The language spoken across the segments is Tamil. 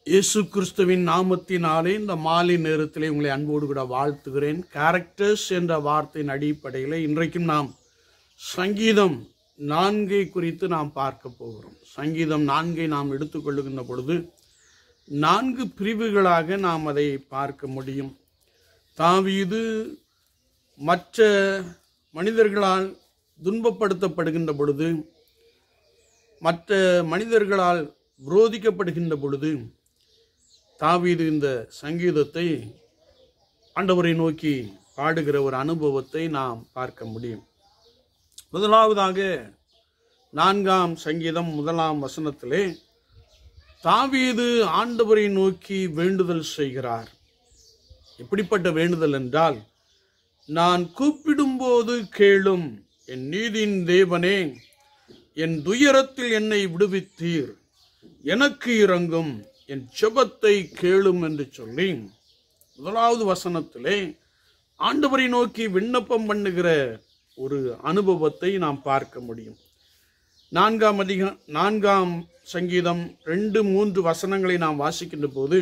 இயேசு கிறிஸ்துவின் நாமத்தினாலே இந்த மாலை நேரத்திலே உங்களை அன்போடு கூட வாழ்த்துகிறேன் கேரக்டர்ஸ் என்ற வார்த்தையின் அடிப்படையில் இன்றைக்கும் நாம் சங்கீதம் நான்கை குறித்து நாம் பார்க்க போகிறோம் சங்கீதம் நான்கை நாம் எடுத்துக்கொள்ளுகின்ற பொழுது நான்கு பிரிவுகளாக நாம் அதை பார்க்க முடியும் தாவீது மற்ற மனிதர்களால் துன்பப்படுத்தப்படுகின்ற பொழுது மற்ற மனிதர்களால் விரோதிக்கப்படுகின்ற பொழுது தாவீது இந்த சங்கீதத்தை ஆண்டவரை நோக்கி பாடுகிற ஒரு அனுபவத்தை நாம் பார்க்க முடியும் முதலாவதாக நான்காம் சங்கீதம் முதலாம் வசனத்திலே தாவீது ஆண்டவரை நோக்கி வேண்டுதல் செய்கிறார் எப்படிப்பட்ட வேண்டுதல் என்றால் நான் கூப்பிடும்போது கேளும் என் நீதியின் தேவனே என் துயரத்தில் என்னை விடுவித்தீர் எனக்கு இறங்கும் என் செபத்தை கேளும் என்று சொல்லி முதலாவது வசனத்திலே ஆண்டவரை நோக்கி விண்ணப்பம் பண்ணுகிற ஒரு அனுபவத்தை நாம் பார்க்க முடியும் நான்காம் அதிக நான்காம் சங்கீதம் ரெண்டு மூன்று வசனங்களை நாம் வாசிக்கின்ற போது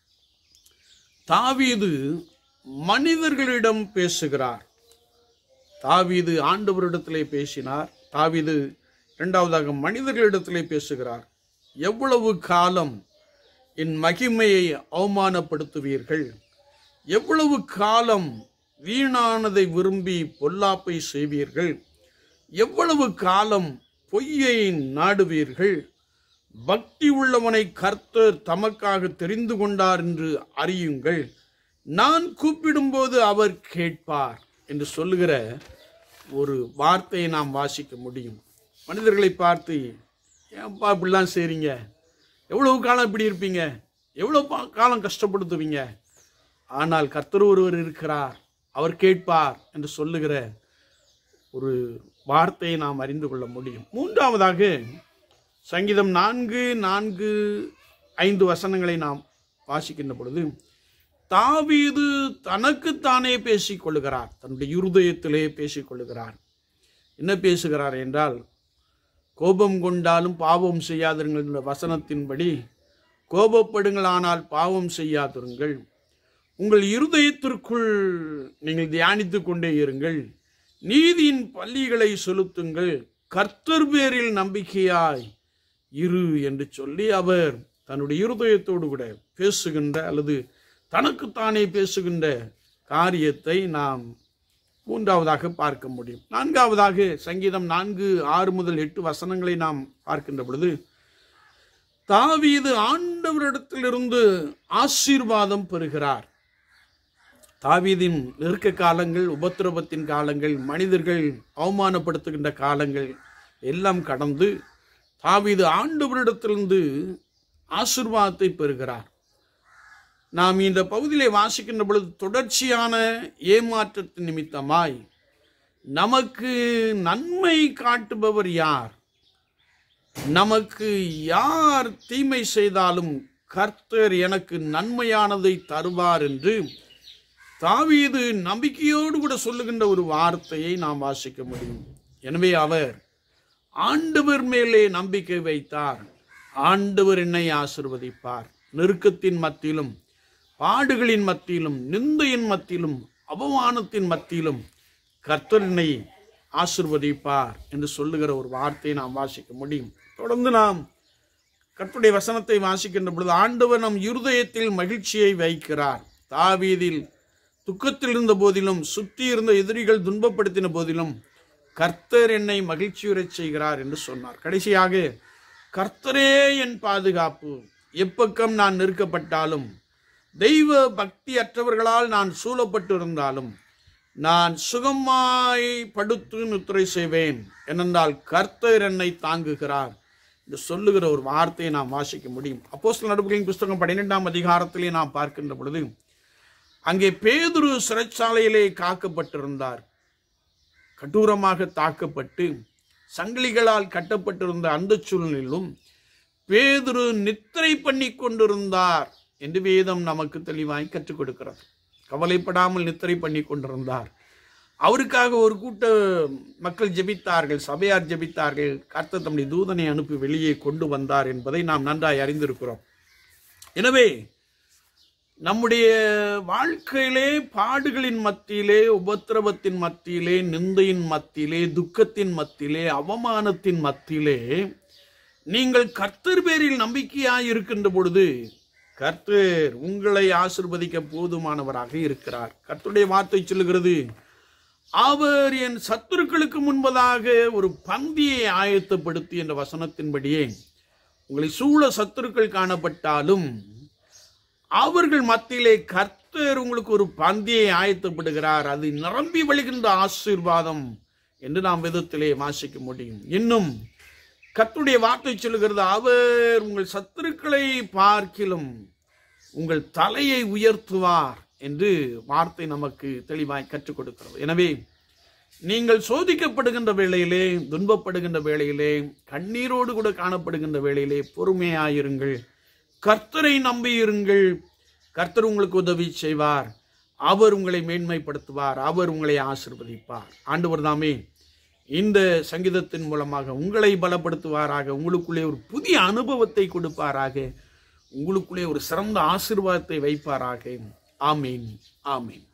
தாவீது மனிதர்களிடம் பேசுகிறார் தாவீது ஆண்டவரிடத்திலே பேசினார் தாவீது இரண்டாவதாக மனிதர்களிடத்திலே பேசுகிறார் எவ்வளவு காலம் என் மகிமையை அவமானப்படுத்துவீர்கள் எவ்வளவு காலம் வீணானதை விரும்பி பொல்லாப்பை செய்வீர்கள் எவ்வளவு காலம் பொய்யை நாடுவீர்கள் பக்தி உள்ளவனை கர்த்தர் தமக்காக தெரிந்து கொண்டார் என்று அறியுங்கள் நான் கூப்பிடும்போது அவர் கேட்பார் என்று சொல்லுகிற ஒரு வார்த்தையை நாம் வாசிக்க முடியும் மனிதர்களை பார்த்து ஏன்ப்பா இப்படிலாம் செய்கிறீங்க எவ்வளவு காலம் இப்படி இருப்பீங்க எவ்வளோ பா- காலம் கஷ்டப்படுத்துவீங்க ஆனால் கர்த்தர் ஒருவர் இருக்கிறார் அவர் கேட்பார் என்று சொல்லுகிற ஒரு வார்த்தையை நாம் அறிந்து கொள்ள முடியும் மூன்றாவதாக சங்கீதம் நான்கு நான்கு ஐந்து வசனங்களை நாம் வாசிக்கின்ற பொழுது தாவீது தனக்குத்தானே பேசிக் கொள்ளுகிறார் தன்னுடைய இருதயத்திலே பேசிக் கொள்ளுகிறார் என்ன பேசுகிறார் என்றால் கோபம் கொண்டாலும் பாவம் செய்யாதிருங்கள் என்ற வசனத்தின்படி கோபப்படுங்கள் ஆனால் பாவம் செய்யாதிருங்கள் உங்கள் இருதயத்திற்குள் நீங்கள் தியானித்துக் கொண்டே இருங்கள் நீதியின் பள்ளிகளை செலுத்துங்கள் கர்த்தர் பேரில் நம்பிக்கையாய் இரு என்று சொல்லி அவர் தன்னுடைய இருதயத்தோடு கூட பேசுகின்ற அல்லது தனக்குத்தானே பேசுகின்ற காரியத்தை நாம் மூன்றாவதாக பார்க்க முடியும் நான்காவதாக சங்கீதம் நான்கு ஆறு முதல் எட்டு வசனங்களை நாம் பார்க்கின்ற பொழுது தாவீது ஆண்டவரிடத்திலிருந்து ஆசீர்வாதம் பெறுகிறார் தாவீதின் நெருக்க காலங்கள் உபத்திரவத்தின் காலங்கள் மனிதர்கள் அவமானப்படுத்துகின்ற காலங்கள் எல்லாம் கடந்து தாவீது ஆண்டவரிடத்திலிருந்து ஆசீர்வாதத்தை பெறுகிறார் நாம் இந்த பகுதியிலே வாசிக்கின்ற பொழுது தொடர்ச்சியான ஏமாற்றத்தின் நிமித்தமாய் நமக்கு நன்மை காட்டுபவர் யார் நமக்கு யார் தீமை செய்தாலும் கர்த்தர் எனக்கு நன்மையானதை தருவார் என்று தாவீது நம்பிக்கையோடு கூட சொல்லுகின்ற ஒரு வார்த்தையை நாம் வாசிக்க முடியும் எனவே அவர் ஆண்டவர் மேலே நம்பிக்கை வைத்தார் ஆண்டவர் என்னை ஆசிர்வதிப்பார் நெருக்கத்தின் மத்தியிலும் பாடுகளின் மத்தியிலும் நிந்தையின் மத்தியிலும் அவமானத்தின் மத்தியிலும் கர்த்தர் என்னை ஆசிர்வதிப்பார் என்று சொல்லுகிற ஒரு வார்த்தையை நாம் வாசிக்க முடியும் தொடர்ந்து நாம் கர்த்தருடைய வசனத்தை வாசிக்கின்ற பொழுது ஆண்டவர் நம் இருதயத்தில் மகிழ்ச்சியை வைக்கிறார் தாவீதில் துக்கத்தில் இருந்த போதிலும் சுற்றி இருந்த எதிரிகள் துன்பப்படுத்தின போதிலும் கர்த்தர் என்னை மகிழ்ச்சியுறச் செய்கிறார் என்று சொன்னார் கடைசியாக கர்த்தரே என் பாதுகாப்பு எப்பக்கம் நான் நெருக்கப்பட்டாலும் தெய்வ பக்தி அற்றவர்களால் நான் சூழப்பட்டிருந்தாலும் நான் சுகமாய் படுத்து நித்திரை செய்வேன் ஏனென்றால் கர்த்தர் என்னை தாங்குகிறார் என்று சொல்லுகிற ஒரு வார்த்தையை நாம் வாசிக்க முடியும் அப்போஸ்தலர் நடப்புகளின் புஸ்தகம் பன்னிரெண்டாம் அதிகாரத்திலே நாம் பார்க்கின்ற பொழுது அங்கே பேதுரு சிறைச்சாலையிலே காக்கப்பட்டிருந்தார் கடூரமாக தாக்கப்பட்டு சங்கிலிகளால் கட்டப்பட்டிருந்த அந்த சூழ்நிலையிலும் பேதுரு நித்திரை பண்ணி கொண்டிருந்தார் என்று வேதம் நமக்கு தெளிவாய் கற்றுக் கொடுக்கிறது கவலைப்படாமல் நித்திரை பண்ணி கொண்டிருந்தார் அவருக்காக ஒரு கூட்ட மக்கள் ஜெபித்தார்கள் சபையார் ஜெபித்தார்கள் கர்த்தர் தம்முடைய தூதனை அனுப்பி வெளியே கொண்டு வந்தார் என்பதை நாம் நன்றாய் அறிந்திருக்கிறோம் எனவே நம்முடைய வாழ்க்கையிலே பாடுகளின் மத்தியிலே உபத்திரவத்தின் மத்தியிலே நிந்தையின் மத்தியிலே துக்கத்தின் மத்தியிலே அவமானத்தின் மத்தியிலே நீங்கள் கர்த்தர் பேரில் நம்பிக்கையாய் இருக்கின்ற பொழுது கர்த்தர் உங்களை ஆசிர்வதிக்க போதுமானவராக இருக்கிறார் கர்த்தருடைய வார்த்தை சொல்லுகிறது அவர் என் சத்துருக்களுக்கு முன்பதாக ஒரு பந்தியை ஆயத்தப்படுத்தி என்ற வசனத்தின்படியே உங்களை சூழ சத்துருக்கள் காணப்பட்டாலும் அவர்கள் மத்தியிலே கர்த்தர் உங்களுக்கு ஒரு பந்தியை ஆயத்தப்படுகிறார் அது நிரம்பி வழிகின்ற ஆசீர்வாதம் என்று நாம் விதத்திலே வாசிக்க முடியும் இன்னும் கர்த்தருடைய வார்த்தை சொல்லுகிறது அவர் உங்கள் சத்துருக்களை பார்க்கிலும் உங்கள் தலையை உயர்த்துவார் என்று வார்த்தை நமக்கு தெளிவாய் கற்றுக் கொடுக்கிறது எனவே நீங்கள் சோதிக்கப்படுகின்ற வேளையிலே துன்பப்படுகின்ற வேளையிலே கண்ணீரோடு கூட காணப்படுகின்ற வேளையிலே பொறுமையாயிருங்கள் கர்த்தரை நம்பியிருங்கள் கர்த்தர் உங்களுக்கு உதவி செய்வார் அவர் உங்களை மேன்மைப்படுத்துவார் அவர் உங்களை ஆசிர்வதிப்பார் ஆண்டவர் தாமே இந்த சங்கீதத்தின் மூலமாக உங்களை பலப்படுத்துவாராக உங்களுக்குள்ளே ஒரு புதிய அனுபவத்தை கொடுப்பாராக உங்களுக்குள்ளே ஒரு சிறந்த ஆசீர்வாதத்தை வைப்பாராக ஆமீன் ஆமீன்